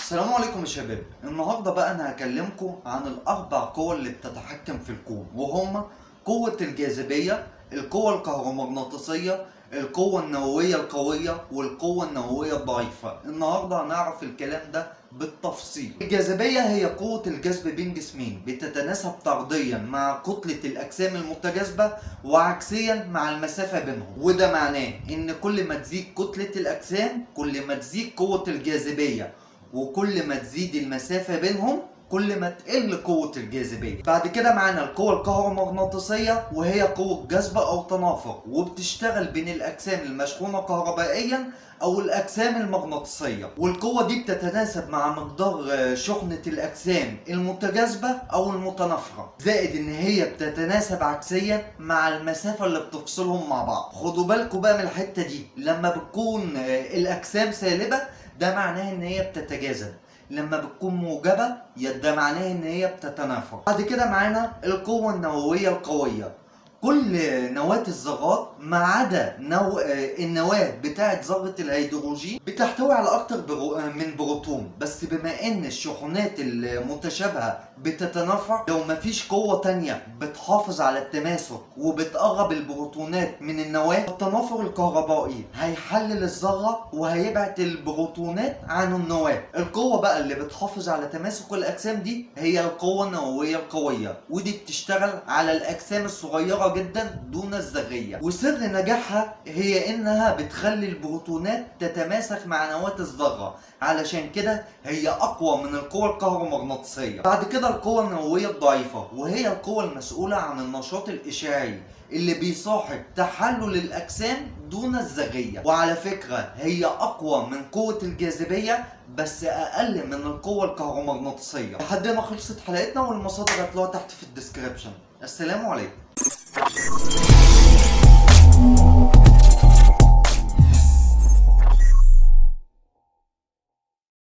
السلام عليكم يا شباب النهارده بقى انا هكلمكم عن الاربع قوى اللي بتتحكم في الكون وهما قوة الجاذبية القوة الكهرومغناطيسية القوة النووية القوية والقوة النووية الضعيفة النهارده هنعرف الكلام ده بالتفصيل الجاذبية هي قوة الجذب بين جسمين بتتناسب طرديا مع كتلة الأجسام المتجاذبة وعكسيا مع المسافة بينهم وده معناه إن كل ما تزيد كتلة الأجسام كل ما تزيد قوة الجاذبية وكل ما تزيد المسافة بينهم كل ما تقل قوة الجاذبية بعد كده معانا القوة الكهرومغناطيسية وهي قوة جذب أو تنافر وبتشتغل بين الأجسام المشحونة كهربائيا أو الأجسام المغناطيسية والقوة دي بتتناسب مع مقدار شحنة الأجسام المتجاذبة أو المتنافرة زائد إن هي بتتناسب عكسيا مع المسافة اللي بتفصلهم مع بعض خدوا بالكم بقى من الحتة دي لما بتكون الأجسام سالبة ده معناه إن هي بتتجاذب لما بتكون موجبة ده معناه ان هي بتتنافر بعد كده معانا القوة النووية القوية كل نواة الذرات ما عدا نو... النواة بتاعة ذرة الهيدروجين بتحتوي على أكتر برو... من بروتون بس بما إن الشحنات المتشابهة بتتنافر لو مفيش قوة تانية بتحافظ على التماسك وبتقرب البروتونات من النواة التنافر الكهربائي هيحلل الذرة وهيبعت البروتونات عن النواة القوة بقى اللي بتحافظ على تماسك الأجسام دي هي القوة النووية القوية ودي بتشتغل على الأجسام الصغيرة جدا دون الذرية وسر نجاحها هي انها بتخلي البروتونات تتماسك مع نواة الذرة علشان كده هي اقوى من القوة الكهرومغناطيسية بعد كده القوة النووية الضعيفة وهي القوة المسؤولة عن النشاط الاشعاعي اللي بيصاحب تحلل الاجسام دون الذرية وعلى فكرة هي اقوى من قوة الجاذبية بس اقل من القوة الكهرومغناطيسية لحد ما خلصت حلقتنا والمصادر هتلاقوها تحت في الديسكريبشن السلام عليكم